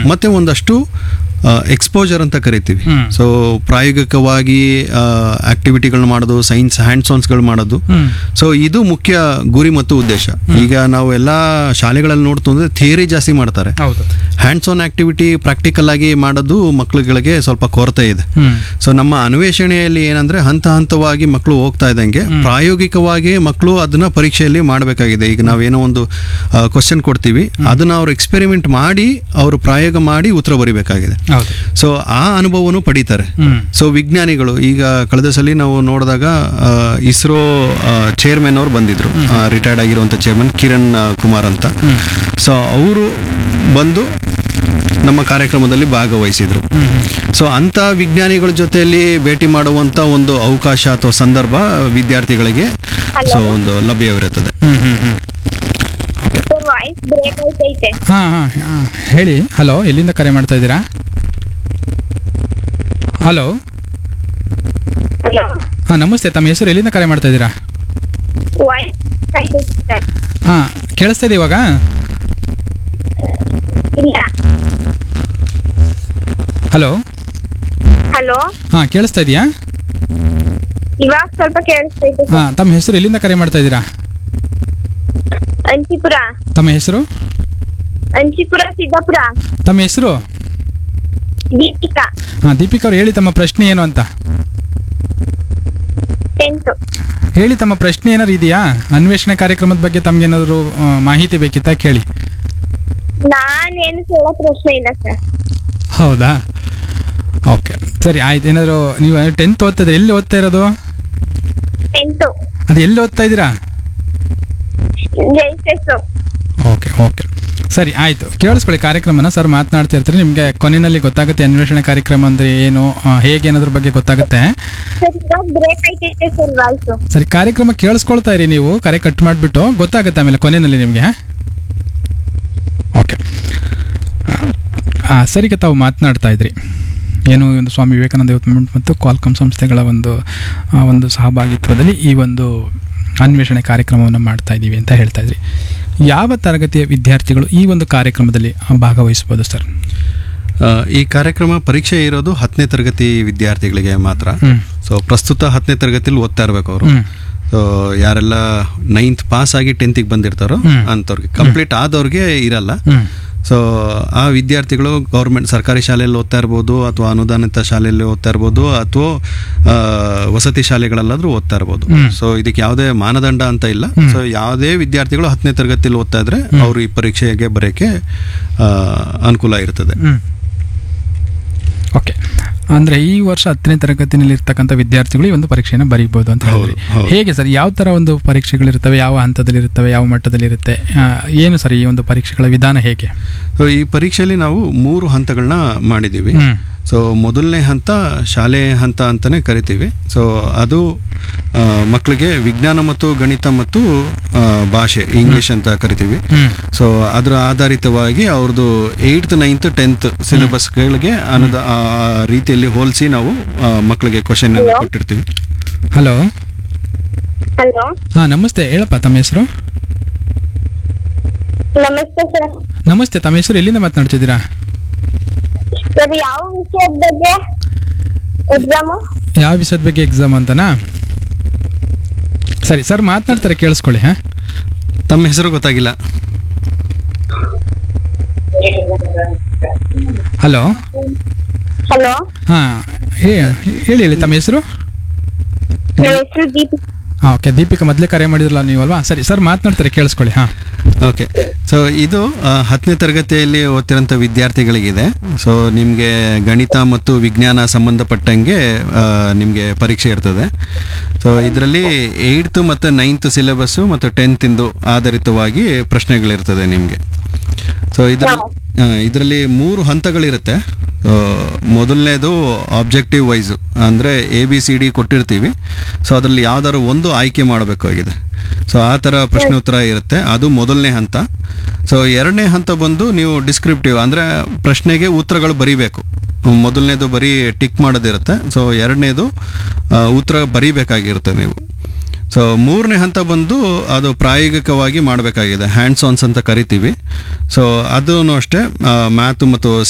ಮತ್ತೆ ಒಂದಷ್ಟು ಎಕ್ಸ್ಪೋಜರ್ ಅಂತ ಕರಿತೀವಿ ಹ್ಮ್. ಸೊ ಪ್ರಾಯೋಗಿಕವಾಗಿ ಆಕ್ಟಿವಿಟಿಗಳನ್ನ ಮಾಡೋದು ಸೈನ್ಸ್ ಹ್ಯಾಂಡ್ಸ್ ಆನ್ಸ್ಗಳು ಮಾಡೋದು ಹ್ಮ್. ಸೊ ಇದು ಮುಖ್ಯ ಗುರಿ ಮತ್ತು ಉದ್ದೇಶ ಈಗ ನಾವು ಎಲ್ಲ ಶಾಲೆಗಳಲ್ಲಿ ನೋಡ್ತು ಅಂದ್ರೆ ಥಿಯರಿ ಜಾಸ್ತಿ ಮಾಡ್ತಾರೆ ಹೌದು ಹ್ಯಾಂಡ್ಸ್ ಆನ್ ಆಕ್ಟಿವಿಟಿ ಪ್ರಾಕ್ಟಿಕಲ್ ಆಗಿ ಮಾಡೋದು ಮಕ್ಕಳುಗಳಿಗೆ ಸ್ವಲ್ಪ ಕೊರತೆ ಇದೆ ಹ್ಮ್ ಸೊ ನಮ್ಮ ಅನ್ವೇಷಣೆಯಲ್ಲಿ ಏನಂದ್ರೆ ಹಂತ ಹಂತವಾಗಿ ಮಕ್ಕಳು ಹೋಗ್ತಾ ಇದ್ದಂಗೆ ಪ್ರಾಯೋಗಿಕವಾಗಿ ಮಕ್ಕಳು ಅದನ್ನ ಪರೀಕ್ಷೆಯಲ್ಲಿ ಮಾಡಬೇಕಾಗಿದೆ ಈಗ ನಾವೇನೋ ಒಂದು ಕ್ವಶನ್ ಕೊಡ್ತೀವಿ ಅದನ್ನ ಅವ್ರು ಎಕ್ಸ್ಪೆರಿಮೆಂಟ್ ಮಾಡಿ ಅವರು ಪ್ರಯೋಗ ಮಾಡಿ ಉತ್ತರ ಬರಿಬೇಕಾಗಿದೆ ಹೌದು ಸೊ ಆ ಅನುಭವನು ಪಡಿತಾರೆ ಹ್ಮ್ ಸೊ ವಿಜ್ಞಾನಿಗಳು ಈಗ ಕಳೆದ ಸಲ ನಾವು ನೋಡಿದಾಗ ಇಸ್ರೋ ಚೇರ್ಮನ್ ಅವ್ರು ಬಂದಿದ್ರು ರಿಟೈರ್ಡ್ ಆಗಿರುವಂಥ ಚೇರ್ಮನ್ ಕಿರಣ್ ಆ, ಕುಮಾರ್ ಅಂತ ಸೊ ಅವರು ಬಂದು ನಮ್ಮ ಕಾರ್ಯಕ್ರಮದಲ್ಲಿ ಭಾಗವಹಿಸಿದ್ರು ಸೊ ಅಂಥ ವಿಜ್ಞಾನಿಗಳ ಜೊತೆಯಲ್ಲಿ ಭೇಟಿ ಮಾಡುವಂಥ ಒಂದು ಅವಕಾಶ ಅಥವಾ ಸಂದರ್ಭ ವಿದ್ಯಾರ್ಥಿಗಳಿಗೆ ಸೊ ಒಂದು ಲಭ್ಯವಿರುತ್ತದೆ hmm hmm hmm sir voice break ಆಯ್ತೈತೆ ಹಾ ಹಾ ಹಾ. ಹೇಳಿ ಹಲೋ ಎಲ್ಲಿಂದ ಕರೆ ಮಾಡ್ತಾ ಇದ್ದೀರಾ ಹಲೋ ಹಲೋ ಹಾ ನಮಸ್ತೆ ತಮ್ಮ ಹೆಸರು ಎಲ್ಲಿಂದ ಕರೆ ಮಾಡ್ತಾ ಇದ್ದೀರಾ ವಾಯ್ಸ್ ಆಯ್ತೈತೆ ಸರ್ ಹಾ ಕೇಳಿಸ್ತಾ ಇದೆ ಇವಾಗ ಇಲ್ಲ ಹಲೋ ಹಲೋ ಹಾ ಕೇಳಿಸ್ತಾ ಇದೆಯಾ ಇವಾಗ ಸ್ವಲ್ಪ ಕೇಳಿಸ್ತೈತೆ ಹಾ ಸರ್ ತಮ್ಮ ಹೆಸರು ಎಲ್ಲಿಂದ ಕರೆ ಮಾಡ್ತಾ ಇದ್ದೀರಾ ಅಂಚಿಪುರ ತಮ್ಮ ಹೆಸರು ಅಂಚಿಪುರ ಸಿದ್ದಾಪುರ ತಮ್ಮ ಹೆಸರು ದೀಪಿಕಾ ಹಾ ದೀಪಿಕಾ ಅವ್ರು ಹೇಳಿ ತಮ್ಮ ಪ್ರಶ್ನೆ ಏನು ಅಂತ ಟೆಂತ್ ಹೇಳಿ ತಮ್ಮ ಪ್ರಶ್ನೆ ಏನಾದ್ರು ಇದೆಯಾ ಅನ್ವೇಷಣೆ ಕಾರ್ಯಕ್ರಮದ ಬಗ್ಗೆ ತಮ್ಗೇನಾದ್ರು ಆ, ಮಾಹಿತಿ ಬೇಕಿತ್ತಾ ಕೇಳಿ ನಾನೇನು ಕೇಳೋ ಪ್ರಶ್ನೆ ಇಲ್ಲ ಸರ್ ಹೌದಾ ಓಕೆ ಸರಿ ಆಯ್ತು ಏನಾದ್ರು ನೀವು ಟೆಂತ್ ಓದ್ತಾ ಎಲ್ಲಿ ಓದ್ತಾ ಇರೋದು ಟೆಂತ್ ಅದು ಎಲ್ಲಿ ಓದ್ತಾ ಇದ್ದೀರಾ ಜೈಸೆಸ್ ಓಕೆ ಓಕೆ ಸರಿ ಆಯ್ತು ಕೇಳಿಸ್ಕೊಳ್ಳಿ ಕಾರ್ಯಕ್ರಮನ ಸರ್ ಮಾತನಾಡ್ತಾ ಇರ್ತಾರೆ ನಿಮಗೆ ಕೊನೆಯಲ್ಲಿ ಗೊತ್ತಾಗುತ್ತೆ ಅನ್ವೇಷಣೆ ಕಾರ್ಯಕ್ರಮ ಅಂದ್ರೆ ಏನು ಆ, ಹೇಗೆ ಅನ್ನೋದ್ರ ಬಗ್ಗೆ ಗೊತ್ತಾಗುತ್ತೆ ಸರ್ ಇವಾಗ ಬ್ರೇಕ್ ಆಯ್ತೈತೆ ಸರ್ ವಾಯ್ಸು ಸರಿ ಕಾರ್ಯಕ್ರಮ ಕೇಳಿಸ್ಕೊಳ್ತಾ ಇರಿ ನೀವು ಕರೆ ಕಟ್ ಮಾಡಿಬಿಟ್ಟು ಗೊತ್ತಾಗುತ್ತೆ ಆಮೇಲೆ ಕೊನೆಯಲ್ಲಿ ನಿಮಗೆ ಓಕೆ ಸರಿಗೆ ತಾವು ಮಾತನಾಡ್ತಾ ಇದ್ರಿ ಏನು ಈ ಒಂದು ಸ್ವಾಮಿ ವಿವೇಕಾನಂದ ಯೂತ್ ಮೂವ್ಮೆಂಟ್ ಮತ್ತು ಕ್ವಾಲ್ಕಮ್ ಸಂಸ್ಥೆಗಳ ಒಂದು ಆ, ಒಂದು ಸಹಭಾಗಿತ್ವದಲ್ಲಿ ಈ ಒಂದು ಅನ್ವೇಷಣೆ ಕಾರ್ಯಕ್ರಮವನ್ನು ಮಾಡ್ತಾ ಇದ್ದೀವಿ ಅಂತ ಹೇಳ್ತಾ ಇದ್ರಿ ಯಾವ ತರಗತಿಯ ವಿದ್ಯಾರ್ಥಿಗಳು ಈ ಒಂದು ಕಾರ್ಯಕ್ರಮದಲ್ಲಿ ಆ, ಭಾಗವಹಿಸ್ಬೋದು ಸರ್ ಆ, ಈ ಕಾರ್ಯಕ್ರಮ ಪರೀಕ್ಷೆ ಇರೋದು ಹತ್ತನೇ ತರಗತಿ ವಿದ್ಯಾರ್ಥಿಗಳಿಗೆ ಮಾತ್ರ ಹ್ಮ್. ಸೊ ಪ್ರಸ್ತುತ ಹತ್ತನೇ ತರಗತಿಲಿ ಓದ್ತಾ ಇರಬೇಕು ಅವರು ಹ್ಮ್. ಸೊ ಯಾರೆಲ್ಲ ನೈನ್ತ್ ಪಾಸ್ ಆಗಿ ಟೆಂತಿಗೆ ಬಂದಿರ್ತಾರೋ ಹ್ಮ್. ಅಂಥವ್ರಿಗೆ ಕಂಪ್ಲೀಟ್ ಆದವ್ರಿಗೆ ಇರಲ್ಲ ಹ್ಮ್. ಸೊ ಆ ವಿದ್ಯಾರ್ಥಿಗಳು ಗೌರ್ಮೆಂಟ್ ಸರ್ಕಾರಿ ಶಾಲೆಯಲ್ಲಿ ಓದ್ತಾ ಇರ್ಬೋದು ಅಥವಾ ಅನುದಾನಿತ ಶಾಲೆಯಲ್ಲಿ ಓದ್ತಾ ಇರ್ಬೋದು ಅಥವಾ ಆ, ವಸತಿ ಶಾಲೆಗಳಲ್ಲಾದ್ರೂ ಓದ್ತಾ ಇರ್ಬೋದು ಹ್ಮ್. ಸೊ ಇದಕ್ಕೆ ಯಾವುದೇ ಮಾನದಂಡ ಅಂತ ಇಲ್ಲ ಹ್ಮ್. ಸೊ ಯಾವುದೇ ವಿದ್ಯಾರ್ಥಿಗಳು ಹತ್ತನೇ ತರಗತಿಯಲ್ಲಿ ಓದ್ತಾ ಇದ್ರೆ ಅವರು ಈ ಪರೀಕ್ಷೆಗೆ ಬರೋಕ್ಕೆ ಆ, ಅನುಕೂಲ ಇರ್ತದೆ ಹ್ಮ್. ಓಕೆ ಅಂದ್ರೆ ಈ ವರ್ಷ ಹತ್ತನೇ ತರಗತಿನಲ್ಲಿ ಇರ್ತಕ್ಕಂಥ ವಿದ್ಯಾರ್ಥಿಗಳು ಈ ಒಂದು ಪರೀಕ್ಷೆಯನ್ನು ಬರೀಬಹುದು ಅಂತ ಹೇಳಿದ್ರಿ ಹೌದು, ಹೌದು. ಹೇಗೆ ಸರ್ ಯಾವ ತರ ಒಂದು ಪರೀಕ್ಷೆಗಳಿರ್ತವೆ ಯಾವ ಹಂತದಲ್ಲಿ ಇರ್ತವೆ ಯಾವ ಮಟ್ಟದಲ್ಲಿ ಇರುತ್ತೆ ಆ, ಏನು ಸರ್ ಈ ಒಂದು ಪರೀಕ್ಷೆಗಳ ವಿಧಾನ ಹೇಗೆ ಸೊ ಈ ಪರೀಕ್ಷೆಯಲ್ಲಿ ನಾವು ಮೂರು ಹಂತಗಳನ್ನ ಮಾಡಿದ್ದೀವಿ ಹ್ಮ್. ಸೊ ಮೊದಲನೇ ಹಂತ ಶಾಲೆ ಹಂತ ಅಂತಾನೆ ಕರಿತೀವಿ ಸೊ ಅದು ಆ, ಮಕ್ಕಳಿಗೆ ವಿಜ್ಞಾನ ಮತ್ತು ಗಣಿತ ಮತ್ತು ಆ, ಭಾಷೆ ಇಂಗ್ಲಿಷ್ ಅಂತ ಕರಿತೀವಿ ಹ್ಮ್. ಸೊ ಅದರ ಆಧಾರಿತವಾಗಿ ಅವ್ರದ್ದು ಏಯ್ತ್ ನೈನ್ತ್ ಟೆಂತ್ ಸಿಲೆಬಸ್ಗಳಿಗೆ ಅನ್ನೋದ ಆ ರೀತಿಯಲ್ಲಿ ಹೋಲಿಸಿ ನಾವು ಆ, ಮಕ್ಕಳಿಗೆ ಕ್ವಶನ್ Hello? ಕೊಟ್ಟಿರ್ತೀವಿ ಹಲೋ ಹಲೋ ಹಾ ನಮಸ್ತೆ ಹೇಳಪ್ಪ ತಮ್ಮ ಹೆಸರು ನಮಸ್ತೆ ಸರ್ ನಮಸ್ತೆ ತಮ್ಮ ಹೆಸರು ಎಲ್ಲಿಂದ ಮಾತನಾಡ್ತಿದ್ದೀರಾ ಸರ್ ಯಾವ ವಿಷಯದ ಬಗ್ಗೆ ಎಕ್ಸಾಮು ಯಾವ ವಿಷಯದ ಬಗ್ಗೆ ಎಕ್ಸಾಮ್ ಅಂತನಾ ಸರಿ ಸರ್ ಮಾತನಾಡ್ತಾರೆ ಕೇಳಿಸ್ಕೊಳ್ಳಿ ಹಾ ತಮ್ಮ ಹೆಸರು ಗೊತ್ತಾಗಿಲ್ಲ ಹಲೋ ಹಲೋ ಹಾ ಹೇಳಿ ಹೇಳಿ ತಮ್ಮ ಹೆಸರು ನನ್ನ ಹೆಸರು ದೀಪಿಕಾ ಹಾಂ ಓಕೆ ದೀಪಿಕಾ ಮೊದಲೇ ಕರೆ ಮಾಡಿದ್ರಲ್ಲ ನೀವು ಅಲ್ವಾ ಸರಿ ಸರ್ ಮಾತನಾಡ್ತಾರೆ ಕೇಳಿಸ್ಕೊಳ್ಳಿ ಹಾಂ ಓಕೆ ಸೊ ಇದು ಆ, ಹತ್ತನೇ ತರಗತಿಯಲ್ಲಿ ಓದ್ತಿರೋಂಥ ವಿದ್ಯಾರ್ಥಿಗಳಿಗಿದೆ ಸೊ ನಿಮಗೆ ಗಣಿತ ಮತ್ತು ವಿಜ್ಞಾನ ಸಂಬಂಧಪಟ್ಟಂಗೆ ನಿಮಗೆ ಪರೀಕ್ಷೆ ಇರ್ತದೆ ಸೊ ಇದರಲ್ಲಿ ಏಯ್ತ್ ಮತ್ತು ನೈನ್ತ್ ಸಿಲೆಬಸ್ಸು ಮತ್ತು ಟೆಂತಿಂದು ಆಧಾರಿತವಾಗಿ ಪ್ರಶ್ನೆಗಳಿರ್ತದೆ ನಿಮಗೆ ಸೊ ಇದರಲ್ಲಿ ಇದರಲ್ಲಿ ಮೂರು ಹಂತಗಳಿರುತ್ತೆ ಸೊ ಮೊದಲನೇದು ಆಬ್ಜೆಕ್ಟಿವ್ ವೈಸು ಅಂದರೆ ಎ ಬಿ ಸಿ ಡಿ ಕೊಟ್ಟಿರ್ತೀವಿ ಸೊ ಅದರಲ್ಲಿ ಯಾವ್ದಾದ್ರು ಒಂದು ಆಯ್ಕೆ ಮಾಡಬೇಕಾಗಿದೆ ಸೊ ಆ ಥರ ಪ್ರಶ್ನೆ ಉತ್ತರ ಇರುತ್ತೆ ಅದು ಮೊದಲನೇ ಹಂತ ಸೊ ಎರಡನೇ ಹಂತ ಬಂದು ನೀವು ಡಿಸ್ಕ್ರಿಪ್ಟಿವ್ ಅಂದರೆ ಪ್ರಶ್ನೆಗೆ ಉತ್ತರಗಳು ಬರೀಬೇಕು ಮೊದಲನೇದು ಬರೀ ಟಿಕ್ ಮಾಡೋದಿರುತ್ತೆ ಸೊ ಎರಡನೇದು ಆ, ಉತ್ತರ ಬರೀಬೇಕಾಗಿರುತ್ತೆ ನೀವು ಸೊ ಮೂರನೇ ಹಂತ ಬಂದು ಅದು ಪ್ರಾಯೋಗಿಕವಾಗಿ ಮಾಡಬೇಕಾಗಿದೆ ಹ್ಯಾಂಡ್ಸ್ ಆನ್ಸ್ ಅಂತ ಕರಿತೀವಿ ಸೊ ಅದೂ ಅಷ್ಟೇ ಮ್ಯಾಥ್ ಮತ್ತು